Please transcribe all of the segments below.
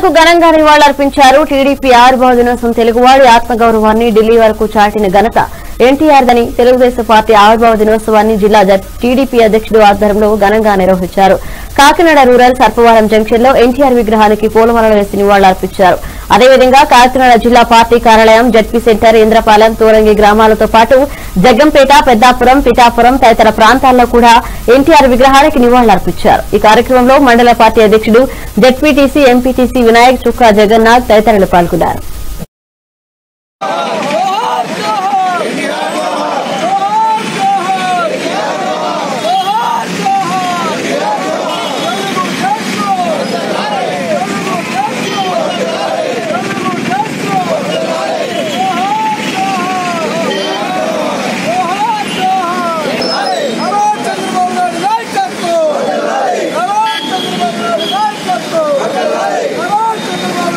నేతలకు ఘనంగా నివాళులర్పించారు టీడీపీ ఆవిర్భావ దినోత్సవం తెలుగువాడి ఆత్మగౌరవాన్ని ఢిల్లీ వరకు చాటిన ఘనత ఎన్టీఆర్ దని తెలుగుదేశం పార్టీ ఆవిర్భావ దినోత్సవాన్ని జిల్లా జ- టీడీపీ అధ్యక్షుడు ఆధ్వర్యంలో ఘనంగా నిర్వహించారు కాకినాడ రూరల్ సర్పవరం జంక్షన్ లో ఎన్టీఆర్ విగ్రహానికి పూలమాలలు వేసి నివాళులర్పించారు అదేవిధంగా కాకినాడ జిల్లా పార్టీ కార్యాలయం జడ్పీ సెంటర్ ఇంద్రపాలెం తూరంగి గ్రామాలతో పాటు జగ్గంపేట పెద్దాపురం పిఠాపురం తదితర ప్రాంతాల్లో కూడా ఎన్టీఆర్ విగ్రహానికి నివాళులర్పించారు ఈ కార్యక్రమంలో మండల పార్టీ అధ్యక్షుడు జడ్పీటీసీ ఎంపీటీసీ వినాయక్ చుక్కా జగన్నాథ్ తదితరులు పాల్గొన్నారు చంద్రబాబు నాయుడు నాయకత్వం చంద్రబాబు నాయుడు నాయకత్వం చంద్రబాబు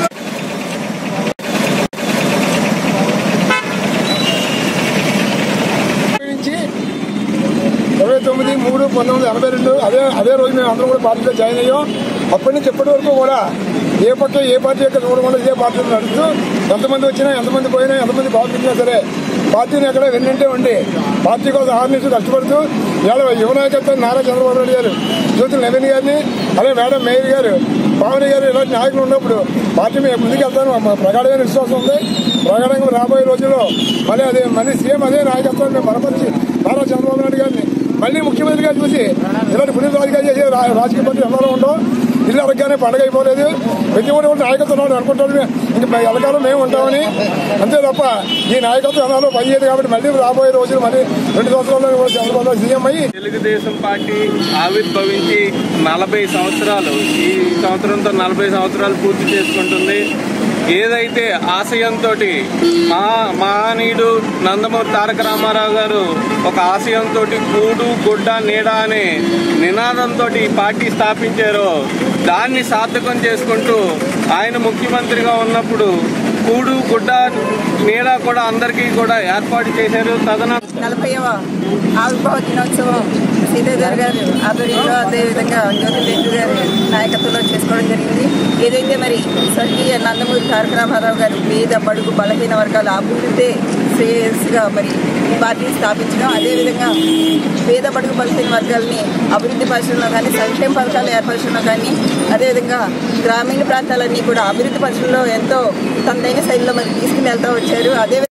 నుంచి ఇరవై తొమ్మిది మూడు పంతొమ్మిది ఎనభై రెండు అదే అదే రోజు మేము అందరం కూడా పార్టీలో జాయిన్ అయ్యాం అప్పటి నుంచి ఇప్పటి వరకు కూడా ఏ పక్క ఏ పార్టీ యొక్క చూడకుండా ఇదే పార్టీలో నడుస్తూ ఎంతమంది వచ్చినా ఎంతమంది పోయినా ఎంతమంది బాగుంటున్నా సరే పార్టీని ఎక్కడ వెన్నంటే ఉండి పార్టీ కోసం ఆరు నుంచి కష్టపడుతూ ఇవాళ యువ నాయకత్వం నారా చంద్రబాబు నాయుడు గారు జ్యోతుల నవీన్ గారిని అలాగే మేడం మేయర్ గారు పావని గారు ఇలాంటి నాయకులు ఉన్నప్పుడు పార్టీ మేము ముందుకెళ్తాను మా ప్రగాఢమైన విశ్వాసం ఉంది ప్రగాఢంగా రాబోయే రోజుల్లో మళ్ళీ అదే మళ్ళీ సీఎం అదే నాయకత్వాన్ని మేము బలపరిచి నారా చంద్రబాబు నాయుడు గారిని మళ్ళీ ముఖ్యమంత్రిగా చూసి ఇలాంటి పునీత రాజకీయాలు చేసే రా- రాజకీయ పార్టీ ఎవరో ఉండవు ఇల్లు అడగగానే పండగ అయిపోలేదు ప్రతి ఒక్కటి కూడా నాయకత్వం ఉన్నాడు అనుకుంటాడు ఇంక ఎలకాలం మేము ఉంటామని అంతే తప్ప ఈ నాయకత్వం ఎలాలో పనిచేయదు కాబట్టి మళ్ళీ రాబోయే రోజులు మళ్ళీ రెండు సంవత్సరాల్లో కూడా చంద్రబాబు నాయుడు సీఎం అయ్యి తెలుగుదేశం పార్టీ ఆవిర్భవించి నలభై సంవత్సరాలు ఈ సంవత్సరంతో నలభై సంవత్సరాలు పూర్తి చేసుకుంటుంది ఏదైతే ఆశయంతో మా మహనీయుడు నందమూరి తారక రామారావు గారు ఒక ఆశయంతో కూడు గుడ్డ నీడ అనే నినాదంతో ఈ పార్టీ స్థాపించారో దాన్ని సార్థకం చేసుకుంటూ ఆయన ముఖ్యమంత్రిగా ఉన్నప్పుడు కూడు గుడ్డ నీడ కూడా అందరికీ కూడా ఏర్పాటు చేశారు తదనంతరం నలభైవ ఆవిర్భావ దినోత్సవం సీతాధర్ గారు ఆధ్వర్యంలో అదేవిధంగా జ్యోతిరెడ్డి గారి నాయకత్వంలో చేసుకోవడం జరిగింది ఏదైతే మరి స్వర్గీయ నందమూరి తారక రామారావు గారు పేద బడుగు బలహీన వర్గాల అభివృద్ధి శ్రేయస్సుగా మరి ఈ పార్టీని స్థాపించడం అదేవిధంగా పేద బడుగు బలహీన వర్గాలని అభివృద్ధి పరచడంలో కానీ సంక్షేమ పథకాలు ఏర్పరచడంలో కానీ అదేవిధంగా గ్రామీణ ప్రాంతాలన్నీ కూడా అభివృద్ధి పరచడంలో ఎంతో తనదైన శైలిలో మరి తీసుకుని వెళ్తూ వచ్చారు అదే